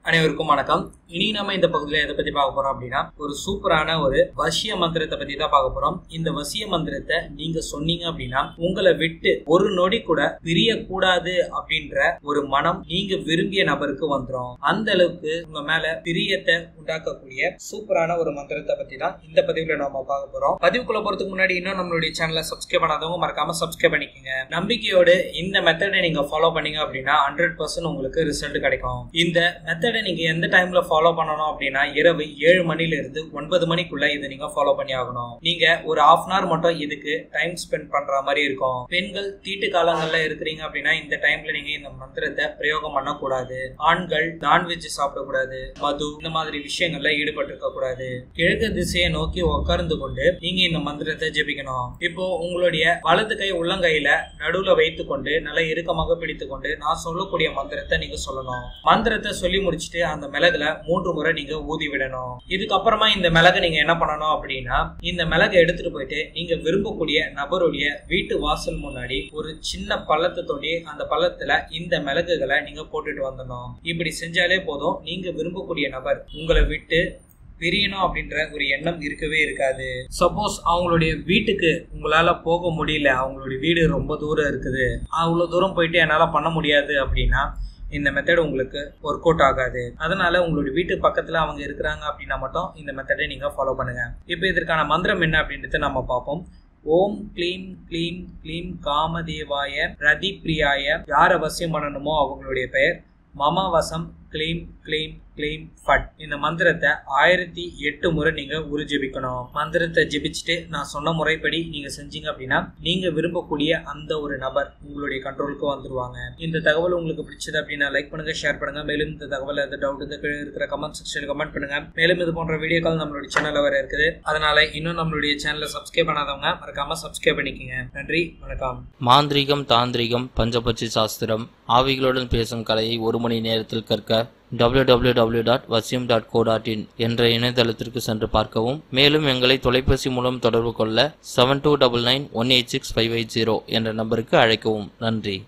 அனைவருக்கும் வணக்கம் இனி நம்ம இந்த பகுதியில் எதை பத்தி பார்க்க போறோம் அப்படின்னா ஒரு சூப்பரான ஒரு வசிய மந்திரத்தை பத்தி தான் பார்க்க போறோம் இந்த வசிய மந்திரத்தை நீங்க சொன்னீங்க அப்படின்னா உங்களை விட்டு ஒரு நொடி கூட பிரியக்கூடாது அப்படின்ற ஒரு மனம் நீங்க விரும்பிய நபருக்கு வந்துடும் அந்த அளவுக்கு உங்க மேல பிரியத்தை உண்டாக்கக்கூடிய சூப்பரான ஒரு மந்திரத்தை பத்தி தான் இந்த பதிவுல நாம பார்க்க போறோம் பதிவுக்குள்ள போறதுக்கு முன்னாடி இன்னும் நம்மளுடைய சேனலை சப்ஸ்கிரைப் பண்ணாதவங்க மறக்காம சப்ஸ்கிரைப் பண்ணிக்கோங்க நம்பிக்கையோடு இந்த மெத்தடை நீங்க ஃபாலோ பண்ணீங்க அப்படின்னா ஹண்ட்ரட் பர்சன்ட் உங்களுக்கு ரிசல்ட் கிடைக்கும் இந்த மெத்தடை நீங்க எந்த டைம்ல ஃபாலோ பண்ணணும் அப்படின்னா இரவு ஏழு மணில இருந்து ஒன்பது மணிக்குள்ள இதை நீங்க ஃபாலோ பண்ணி ஆகணும் நீங்க ஒரு ஹாஃப் அன் ஹவர் மட்டும் இதுக்கு டைம் ஸ்பெண்ட் பண்ற மாதிரி இருக்கும் பெண்கள் தீட்டு காலங்கள்ல இருக்கிறீங்க அப்படின்னா இந்த டைம்ல நீங்க இந்த மந்திரத்தை பிரயோகம் பண்ணக்கூடாது ஆண்கள் நான்வெஜ் சாப்பிடக்கூடாது மது இந்த மாதிரி விஷயங்கள்ல ஈடுபட்டு இருக்க கூடாது கிழக்கு திசையை நோக்கி உட்கார்ந்து கொண்டு நீங்க இந்த மந்திரத்தை ஜெபிக்கணும் இப்போ உங்களுடைய வலது கை உள்ளங்கையில நடுவுல வைத்து கொண்டு நல்லா இறுக்கமாக பிடித்து கொண்டு நான் சொல்லக்கூடிய மந்திரத்தை நீங்க சொல்லணும் மந்திரத்தை சொல்லி முடிச்சுட்டு அந்த மிளகுல மூன்று முறை நீங்க ஊதி விடணும் இதுக்கப்புறமா இந்த மிளகு நீங்க என்ன பண்ணணும் அப்படின்னா இந்த மிளகை எடுத்துட்டு போயிட்டு நீங்க விரும்பக்கூடிய நபருடைய வீட்டு வாசல் முன்னாடி ஒரு சின்ன பள்ளத்தை தோண்டி அந்த பள்ளத்துல இந்த மிளகுகளை நீங்க போட்டுட்டு வந்துடணும் இப்படி செஞ்சாலே போதும் நீங்க விரும்பக்கூடிய நபர் உங்களை விட்டு பிரியணும் அப்படின்ற ஒரு எண்ணம் இருக்கவே இருக்காது சப்போஸ் அவங்களுடைய வீட்டுக்கு உங்களால போக முடியல அவங்களுடைய வீடு ரொம்ப தூரம் இருக்குது அவ்வளவு தூரம் போயிட்டு என்னால பண்ண முடியாது அப்படின்னா இந்த மெத்தட் உங்களுக்கு ஒர்க் அவுட் ஆகாது அதனால உங்களுடைய வீட்டு பக்கத்துல அவங்க இருக்கிறாங்க அப்படின்னா மட்டும் இந்த மெத்தடை நீங்க ஃபாலோ பண்ணுங்க இப்போ இதற்கான மந்திரம் என்ன அப்படின்றத நம்ம பார்ப்போம் ஓம் க்ளீம் க்ளீம் க்ளீம் காமதேவாய ரதி பிரியாய யார் அவசியம் பண்ணணுமோ அவங்களுடைய பெயர் மமவசம் க்ளீம் க்ளீம் க்ளீம் ஃபட் இந்த மந்திரத்தை ஆயிரத்தி எட்டு முறை நீங்க உரு ஜெபிக்கணும் மந்திரத்தை ஜெபிச்சுட்டு நான் சொன்ன முறைப்படி நீங்க செஞ்சீங்க அப்படின்னா நீங்க விரும்பக்கூடிய அந்த ஒரு நபர் உங்களுடைய கண்ட்ரோலுக்கு வந்துருவாங்க இந்த தகவல் உங்களுக்கு பிடிச்சது அப்படின்னா லைக் பண்ணுங்க ஷேர் பண்ணுங்க மேலும் இந்த தகவல் எதாவது டவுட் இந்த கீழே இருக்கிற கமெண்ட் செக்ஷன் கமெண்ட் பண்ணுங்க மேலும் இது போன்ற வீடியோக்கள் நம்மளுடைய சேனல்ல வர இருக்குது அதனால இன்னும் நம்மளுடைய சேனலை சப்ஸ்கிரைப் பண்ணாதவங்க மறக்காம சப்ஸ்கிரைப் பண்ணிக்கோங்க நன்றி வணக்கம் மாந்திரீகம் தாந்திரிகம் பஞ்சபட்சி சாஸ்திரம் ஆவிகளுடன் பேசும் கலையை ஒரு மணி நேரத்தில் கற்க www.vasyum.co.in டாட் வசியம் டாட் கோ டாட் இன் என்ற இணையதளத்திற்கு சென்று பார்க்கவும் மேலும் எங்களை தொலைபேசி மூலம் தொடர்பு கொள்ள seven two double nine one eight six five eight zero என்ற நம்பருக்கு அழைக்கவும் நன்றி